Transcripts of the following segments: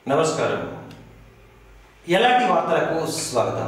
నమస్కారం ఎలాంటి వార్తలకు స్వాగతం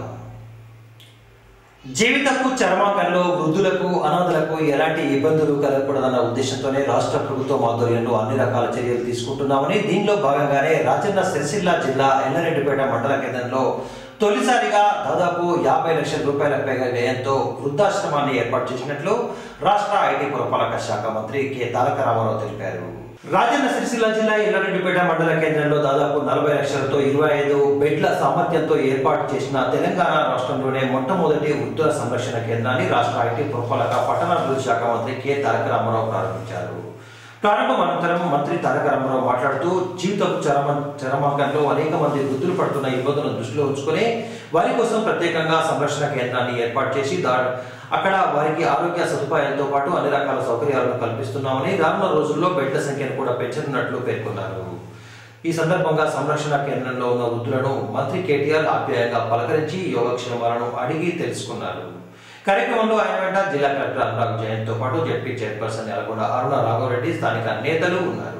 జీవితపు చర్మాంకంలో వృద్ధులకు అనాథలకు ఎలాంటి ఇబ్బందులు కలగకూడదన్న ఉద్దేశంతోనే రాష్ట్ర ప్రభుత్వం ఆధ్వర్యంలో అన్ని రకాల చర్యలు తీసుకుంటున్నామని దీనిలో భాగంగానే రాజన్న సిరిసిల్ల జిల్లా ఎల్లారెడ్డిపేట మండల కేంద్రంలో తొలిసారిగా దాదాపు యాభై లక్షల రూపాయలకు పైగా వ్యయంతో వృద్ధాశ్రమాన్ని ఏర్పాటు చేసినట్లు రాష్ట్ర ఐటీ పురపాలక శాఖ మంత్రి కె తారక రామారావు తెలిపారు రాజన్న సిరిసిల్ల జిల్లా ఎల్లారెడ్డిపేట మండల కేంద్రంలో దాదాపు నలభై లక్షలతో ఇరవై ఐదు బెడ్ల సామర్థ్యంతో ఏర్పాటు చేసిన తెలంగాణ రాష్ట్రంలోనే మొట్టమొదటి వృద్ధుల సంరక్షణ కేంద్రాన్ని రాష్ట్ర ఐటీ పురపాలక పట్టణాభివృద్ధి శాఖ మంత్రి కె తారక రామారావు ప్రారంభించారు ప్రారంభం అనంతరం మంత్రి తారక రామారావు మాట్లాడుతూ జీవితపు చరమ చరమాంకంలో అనేక మంది వృద్ధులు పడుతున్న ఇబ్బందులను దృష్టిలో ఉంచుకొని వారి కోసం ప్రత్యేకంగా సంరక్షణ కేంద్రాన్ని ఏర్పాటు చేసి దా అక్కడ వారికి ఆరోగ్య సదుపాయాలతో పాటు అన్ని రకాల సౌకర్యాలను కల్పిస్తున్నామని రానున్న రోజుల్లో బెడ్ల సంఖ్యను కూడా పెంచనున్నట్లు పేర్కొన్నారు ఈ సందర్భంగా సంరక్షణ కేంద్రంలో ఉన్న వృద్ధులను మంత్రి కేటీఆర్ ఆప్యాయంగా పలకరించి యోగక్షేమాలను అడిగి తెలుసుకున్నారు కార్యక్రమంలో ఆయన వెంట జిల్లా కలెక్టర్ అనురాగ్ జయంత్ తో పాటు జడ్పీ చైర్పర్సన్ నెలకొండ అరుణ రాఘవరెడ్డి స్థానిక నేతలు ఉన్నారు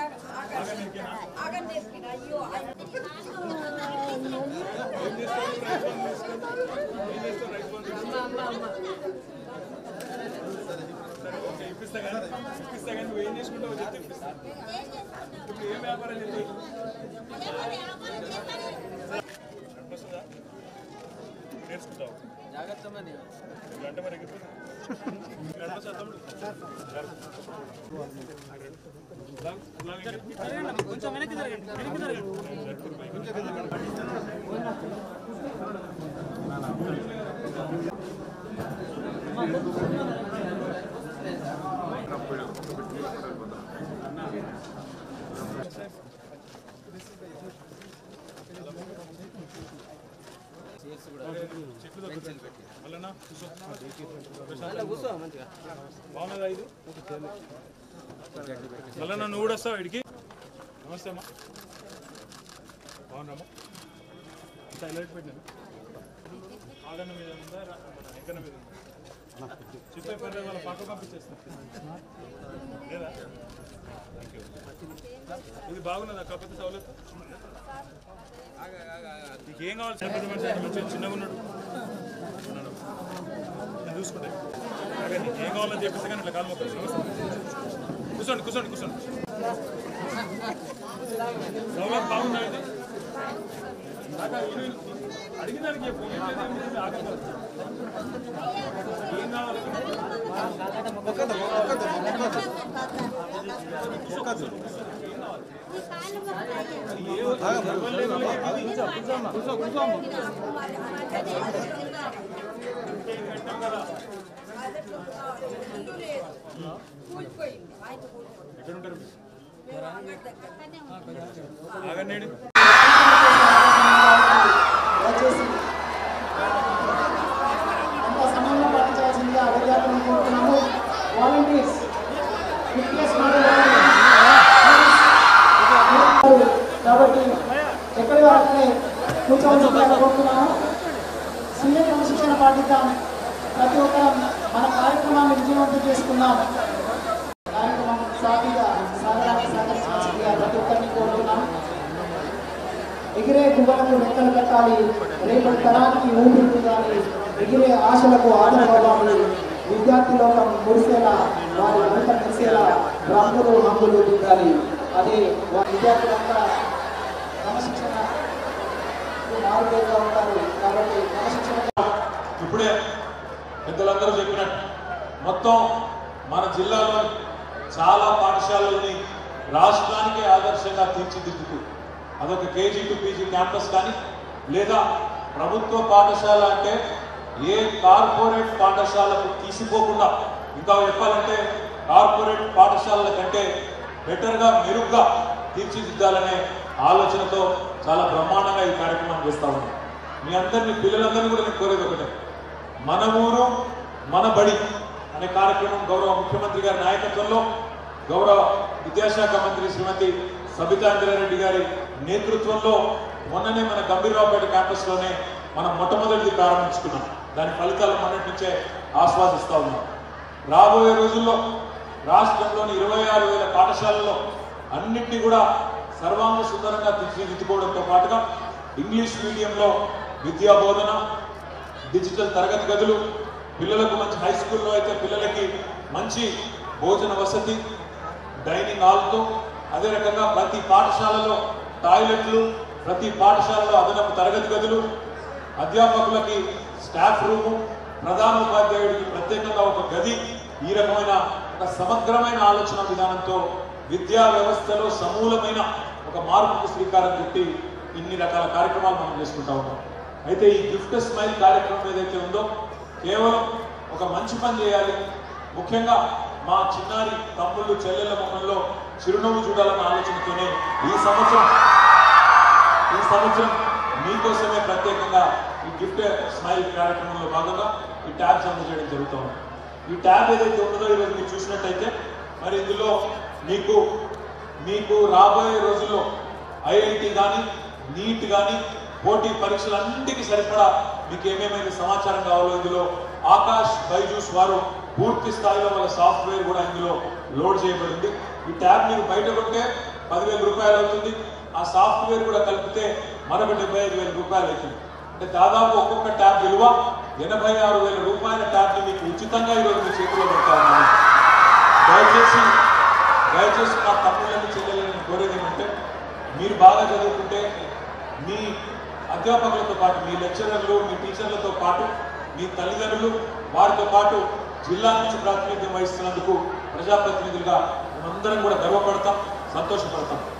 ఇప్పిస్తా కానీ ఇప్పిస్తా కానీ నువ్వు ఏం చేసుకుంటావు చెప్తే ఇప్పిస్తా ఇప్పుడు ఏం వ్యాపారం చెప్పి వస్తుందా నేర్చుకుంటావు జాగ్రత్త మరి ఇట్లా అంటే మరి ఎగిరిపోతుంది. ఇట్లా అంటే సార్ తమ్ముడు. లా- లా ఎగిరి. కొంచెం వెనక్కి జరగండి వెనక్కి జరగండి చెట్లు దొరుకుతాయి. మళ్ళా కూర్చో. అలా కూర్చో మంచిగా బాగున్నదా ఇది మళ్ళా నువ్వు కూడా వస్తావు ఇడికి నమస్తే అమ్మా బాగున్నామా ఇంత హైలైట్ పెట్టినాను ఆదరణ మీద ఉందా రా- మన ఎక్కన మీద ఉందా చెప్పే పర్లే వాళ్ళ పక్క పంపించేస్తాను లేదా Thank you. ఇది బాగున్నదా కాకపోతే సౌలత్ నీకు ఏం కావాలి సార్ పెద్ద మనిషి ఆయన మంచిగా చిన్నగా ఉన్నాడు ఉన్నాడు. నేను చూసుకుంటే అదే నీకు ఏం కావాలని చెప్పేస్తే కానీ ఇట్లా కాలు మొక్కలు నమస్తే కూర్చోండి కూర్చోండి కూర్చోండి సౌలత్ బాగుందా ఇది నాకు ఇది అడిగిన దానికి చెప్పు ఏం లేదు, ఏం లేదు, ఆగదు. ఏం కావాలి ఎక్కడ ఉంటారు మీరు? ఆగండి దయచేసి అంత సమయంలో పాటించాల్సిందిగా విద్యార్థులను కోరుతున్నాము వాలంటీర్స్ ఫిట్నెస్ కాబట్టి ఎక్కడి వరకనే కూర్చోవలసిందిగా కోరుతున్నాము స్వీయ క్రమశిక్షణ పాటిద్దాం ప్రతి ఒక్కరం మన కార్యక్రమాన్ని విజయవంతం చేసుకుందాం కార్యక్రమం సాగిగా సాగడానికి సహకరించాల్సిందిగా ప్రతి ఒక్కరిని కోరుతున్నాము ఎగిరే గువ్వలకు రెక్కలు కట్టాలి రేపటి తరానికి ఊపిరిగాలి ఎగిరే ఆశలకు ఆదరవ్వాలి విద్యార్థి లోకం మురిసేలా వారి వెనుక మెరిసేలా రంగులు హంగులు దిద్దాలి అదే వారి విద్యార్థులంతా క్రమశిక్షణ మారుపేరుగా ఉంటారు కాబట్టి క్రమశిక్షణ ఇప్పుడే పెద్దలందరూ చెప్పినట్టు మొత్తం మన జిల్లాలో చాలా పాఠశాలల్ని రాష్ట్రానికే ఆదర్శంగా తీర్చిదిద్దుతూ అదొక కేజీ టు పీజీ క్యాంపస్ కానీ లేదా ప్రభుత్వ పాఠశాల అంటే ఏ కార్పొరేట్ పాఠశాలకు తీసిపోకుండా ఇంకా చెప్పాలంటే కార్పొరేట్ పాఠశాలల కంటే బెటర్గా మెరుగ్గా తీర్చిదిద్దాలనే ఆలోచనతో చాలా బ్రహ్మాండంగా ఈ కార్యక్రమం చేస్తా ఉన్నాం మీ అందరినీ పిల్లలందరినీ కూడా నేను కోరేది ఒకటే మన ఊరు మన బడి అనే కార్యక్రమం గౌరవ ముఖ్యమంత్రి గారి నాయకత్వంలో గౌరవ విద్యాశాఖ మంత్రి శ్రీమతి సబితా ఇంద్రారెడ్డి గారి నేతృత్వంలో మొన్ననే మన గంభీరరావుపేట క్యాంపస్లోనే మనం మొట్టమొదటిది ప్రారంభించుకున్నాం దాని ఫలితాలు మొన్నటి నుంచే ఆస్వాదిస్తూ ఉన్నాం రాబోయే రోజుల్లో రాష్ట్రంలోని ఇరవై ఆరు వేల పాఠశాలల్లో అన్నింటినీ కూడా సర్వాంగ సుందరంగా తీర్చిదిద్దుకోవడంతో పాటుగా ఇంగ్లీష్ మీడియంలో విద్యా బోధన డిజిటల్ తరగతి గదులు పిల్లలకు మంచి హై స్కూల్లో అయితే పిల్లలకి మంచి భోజన వసతి డైనింగ్ హాల్తో అదే రకంగా ప్రతి పాఠశాలలో టాయిలెట్లు ప్రతి పాఠశాలలో అదనపు తరగతి గదులు అధ్యాపకులకి స్టాఫ్ రూము ప్రధాన ఉపాధ్యాయుడికి ప్రత్యేకంగా ఒక గది ఈ రకమైన ఒక సమగ్రమైన ఆలోచన విధానంతో విద్యా వ్యవస్థలో సమూలమైన ఒక మార్పుకు శ్రీకారం చుట్టి ఇన్ని రకాల కార్యక్రమాలు మనం చేసుకుంటా ఉన్నాం అయితే ఈ గిఫ్ట్ స్మైల్ కార్యక్రమం ఏదైతే ఉందో కేవలం ఒక మంచి పని చేయాలి ముఖ్యంగా మా చిన్నారి తమ్ముళ్ళు చెల్లెళ్ళ ముఖంలో చిరునవ్వు చూడాలన్న ఆలోచనతోనే ఈ సంవత్సరం ఈ సంవత్సరం మీకోసమే ప్రత్యేకంగా ఈ గిఫ్ట్ స్మైల్ కార్యక్రమంలో భాగంగా ఈ ట్యాబ్స్ అందజేయడం జరుగుతుంది ఈ ట్యాబ్ ఏదైతే ఉన్నదో ఈరోజు మీరు చూసినట్టయితే మరి ఇందులో మీకు మీకు రాబోయే రోజుల్లో ఐఐటి కానీ నీట్ కానీ పోటీ పరీక్షలన్నిటికీ సరిపడా మీకు ఏమేమైతే సమాచారం కావాలో ఇందులో ఆకాష్ బైజూస్ వారు పూర్తి స్థాయిలో వాళ్ళ సాఫ్ట్వేర్ కూడా ఇందులో లోడ్ చేయబడింది ఈ ట్యాబ్ మీరు బయట కొంటే పదివేల రూపాయలు అవుతుంది ఆ సాఫ్ట్వేర్ కూడా కలిపితే మరొక డెబ్బై ఐదు వేల రూపాయలు అవుతుంది అంటే దాదాపు ఒక్కొక్క ట్యాబ్ విలువ ఎనభై ఆరు వేల రూపాయల ట్యాబ్ని మీకు ఉచితంగా ఈరోజు మీ చేతిలో పెడతా ఉన్నాను దయచేసి దయచేసి మా తమ్ముళ్ళని చెల్లెలని కోరేది ఏమంటే మీరు బాగా చదువుకుంటే మీ అధ్యాపకులతో పాటు మీ లెక్చరర్లు మీ టీచర్లతో పాటు మీ తల్లిదండ్రులు వారితో పాటు జిల్లా నుంచి ప్రాతినిధ్యం వహిస్తున్నందుకు ప్రజాప్రతినిధులుగా మేమందరం కూడా గర్వపడతాం సంతోషపడతాం